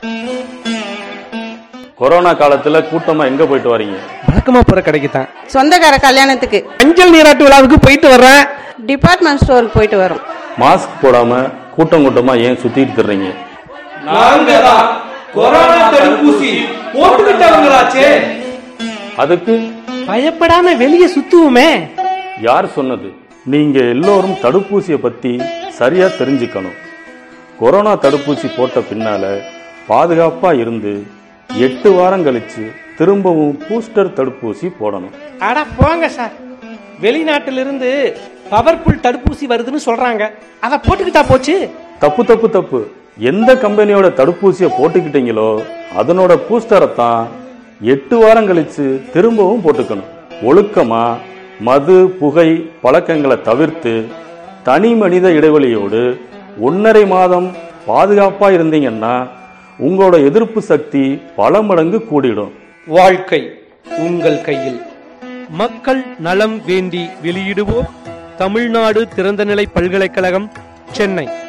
corona காலத்துல கூட்டமா எங்க போயிட்டு வரீங்க வழக்கமா போற கடைக்கு தான் சொந்தக்கார கல்யாணத்துக்கு மஞ்சள் நீராட்டு விழாவுக்கு போயிட்டு வர்றேன் டிபார்ட்மெண்ட் ஸ்டோருக்கு போயிட்டு வரோம் மாஸ்க் போடாம கூட்டம் கூட்டமா ஏன் சுத்திட்டு திர்றீங்க நாங்க தான் கொரோனா தடுப்பூசி போட்டுக்கிட்டவங்களாச்சே அதுக்கு பயப்படாம வெளியே சுத்துவோமே யார் சொன்னது நீங்க எல்லோரும் தடுப்பூசியை பத்தி சரியா தெரிஞ்சுக்கணும் கொரோனா தடுப்பூசி போட்ட பின்னால பாதுகாப்பா இருந்து எட்டு வாரம் கழிச்சு திரும்பவும் பூஸ்டர் தடுப்பூசி போடணும் அட போங்க சார் வெளிநாட்டிலிருந்து பவர்ஃபுல் தடுப்பூசி வருதுன்னு சொல்றாங்க அத போட்டுக்கிட்டா போச்சு தப்பு தப்பு தப்பு எந்த கம்பெனியோட தடுப்பூசியை போட்டுக்கிட்டீங்களோ அதனோட பூஸ்டரை தான் எட்டு வாரம் கழிச்சு திரும்பவும் போட்டுக்கணும் ஒழுக்கமா மது புகை பழக்கங்களை தவிர்த்து தனி மனித இடைவெளியோடு ஒன்றரை மாதம் பாதுகாப்பா இருந்தீங்கன்னா உங்களோட எதிர்ப்பு சக்தி பல மடங்கு கூடிடும் வாழ்க்கை உங்கள் கையில் மக்கள் நலம் வேண்டி வெளியிடுவோர் தமிழ்நாடு திறந்தநிலை பல்கலைக்கழகம் சென்னை